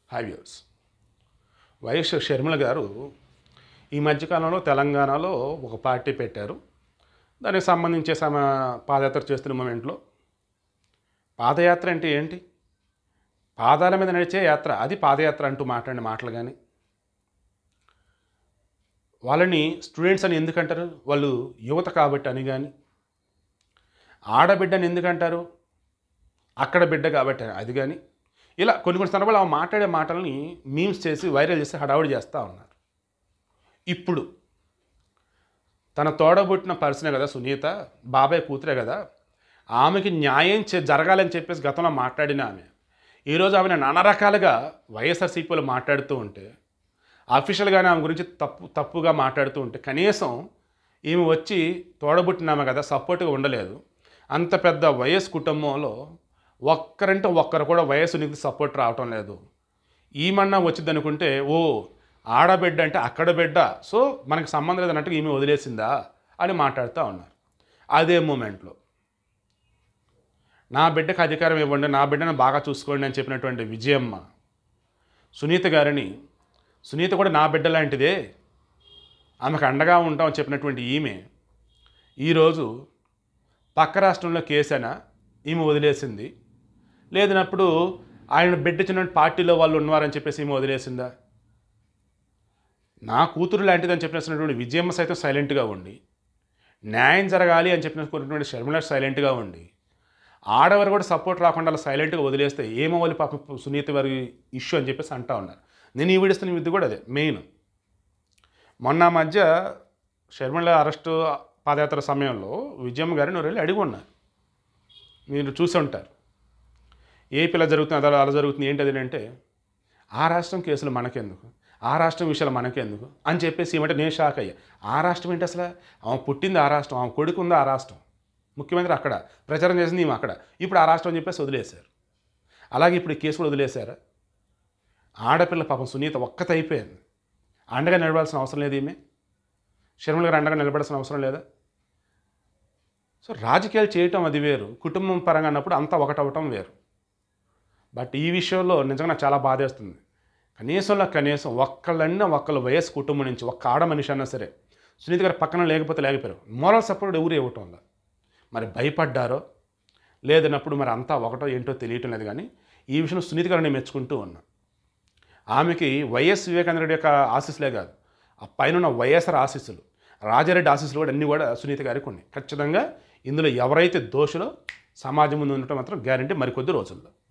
హైవ్యూర్స్ YS Sharmila గారు ఈ మధ్యకాలంలో తెలంగాణలో ఒక పార్టీ పెట్టారు దానికి సంబంధించి సమ పాదయాత్ర చేస్తున్న మూమెంట్లో పాదయాత్ర అంటే ఏంటి పాదాల మీద నడిచే యాత్ర అది పాదయాత్ర అంటూ మాట్లాడిన మాటలు కానీ వాళ్ళని స్టూడెంట్స్ అని ఎందుకంటారు వాళ్ళు యువత కాబట్టి అని కానీ ఆడబిడ్డని ఎందుకంటారు అక్కడ బిడ్డ కాబట్టి అని అది కానీ ఇలా కొన్ని కొన్ని సందర్భాలు ఆ మాట్లాడే మాటల్ని మీమ్స్ చేసి వైరల్ చేసి హడావుడి చేస్తూ ఉన్నారు ఇప్పుడు తన తోడబుట్టిన పర్సనే కదా సునీత బాబాయ్ కూతురే కదా ఆమెకి న్యాయం చే జరగాలని చెప్పేసి గతంలో మాట్లాడిన ఆమె ఈరోజు ఆమెను నానా రకాలుగా వైఎస్ఆర్సీపీలో మాట్లాడుతూ ఉంటే అఫీషియల్గానే ఆమె గురించి తప్పు తప్పుగా మాట్లాడుతూ ఉంటే కనీసం ఈమె వచ్చి తోడబుట్టినామె కదా సపోర్ట్గా ఉండలేదు అంత పెద్ద వయస్ కుటుంబంలో ఒక్కరంటే ఒక్కరు కూడా వయస్సు నీకు సపోర్ట్ రావటం లేదు ఈమన్నా వచ్చింది అనుకుంటే ఓ ఆడబిడ్డ అంటే అక్కడ బిడ్డ సో మనకి సంబంధం లేదన్నట్టుగా ఈమె వదిలేసిందా అని మాట్లాడుతూ ఉన్నారు అదే మూమెంట్లో నా బిడ్డకు అధికారం ఇవ్వండి నా బిడ్డను బాగా చూసుకోండి అని చెప్పినటువంటి విజయమ్మ సునీత గారిని సునీత కూడా నా బిడ్డ లాంటిదే ఆమెకు అండగా ఉంటామని చెప్పినటువంటి ఈమె ఈరోజు పక్క రాష్ట్రంలో కేసైనా ఈమె వదిలేసింది లేదన్నప్పుడు ఆయన బిడ్డ చిన్న పార్టీలో వాళ్ళు ఉన్నారని చెప్పేసి ఈమె వదిలేసిందా నా కూతురు లాంటిదని చెప్పినటువంటి విజయమ్మ సైతం సైలెంట్గా ఉండి న్యాయం జరగాలి అని చెప్పినటువంటి షర్మిల సైలెంట్గా ఉండి ఆడవారు కూడా సపోర్ట్ రాకుండా అలా సైలెంట్గా వదిలేస్తే ఏమవ్వాలి పాపం సునీత వారి ఇష్యూ అని చెప్పేసి అంటా ఉన్నారు నేను ఈ విడిస్తున్న విద్య కూడా అదే మెయిన్ మొన్న మధ్య షర్మిల అరెస్టు పాదయాత్ర సమయంలో విజయమ్మ గారిని ఎవరు వెళ్ళి అడిగి ఉన్నారు మీరు చూసి ఉంటారు ఏపీలో జరుగుతుంది అలా అలా జరుగుతుంది ఏంటి అది అంటే ఆ రాష్ట్రం కేసులు మనకెందుకు ఆ రాష్ట్రం విషయాలు మనకెందుకు అని చెప్పేసి ఏమంటే నేను షాక్ అయ్యా ఆ రాష్ట్రం ఏంటి అసలు ఆమె పుట్టింది ఆ రాష్ట్రం ఆమె కొడుకు ఉంది ఆ రాష్ట్రం ముఖ్యమంత్రి అక్కడ ప్రచారం చేసింది ఈమె అక్కడ ఇప్పుడు ఆ రాష్ట్రం అని చెప్పేసి వదిలేశారు అలాగే ఇప్పుడు ఈ కేసు కూడా వదిలేశారా ఆడపిల్ల పాపం సునీత ఒక్కత అయిపోయింది అండగా నిలబడాల్సిన అవసరం లేదు ఈమె షర్మిల గారు అండగా నిలబడాల్సిన అవసరం లేదా సో రాజకీయాలు చేయటం అది వేరు కుటుంబం పరంగా అన్నప్పుడు అంతా ఒకటవటం వేరు బట్ ఈ విషయంలో నిజంగా నాకు చాలా బాధేస్తుంది కనీసంలో కనీసం ఒక్కళ్ళన్నా ఒక్కళ్ళ వయసు కుటుంబం నుంచి ఒక్క ఆడ మనిషి అన్నా సరే సునీత గారు పక్కన లేకపోతే లేకపోయారు మోరల్ సపోర్ట్ ఎవరు ఇవ్వటం వల్ల మరి భయపడ్డారో లేదన్నప్పుడు మరి అంతా ఒకటో ఏంటో తెలియటం లేదు కానీ ఈ విషయంలో సునీత గారిని నేను మెచ్చుకుంటూ ఉన్నా ఆమెకి వైఎస్ వివేకానంద రెడ్డి యొక్క ఆశీస్సులే కాదు ఆ పైన ఉన్న వైఎస్ఆర్ ఆశీస్సులు రాజారెడ్డి ఆశీస్సులు కూడా అన్నీ కూడా సునీత గారికి ఉన్నాయి ఖచ్చితంగా ఇందులో ఎవరైతే దోషులో సమాజం ముందు ఉండటం మాత్రం గ్యారంటీ మరికొద్ది రోజుల్లో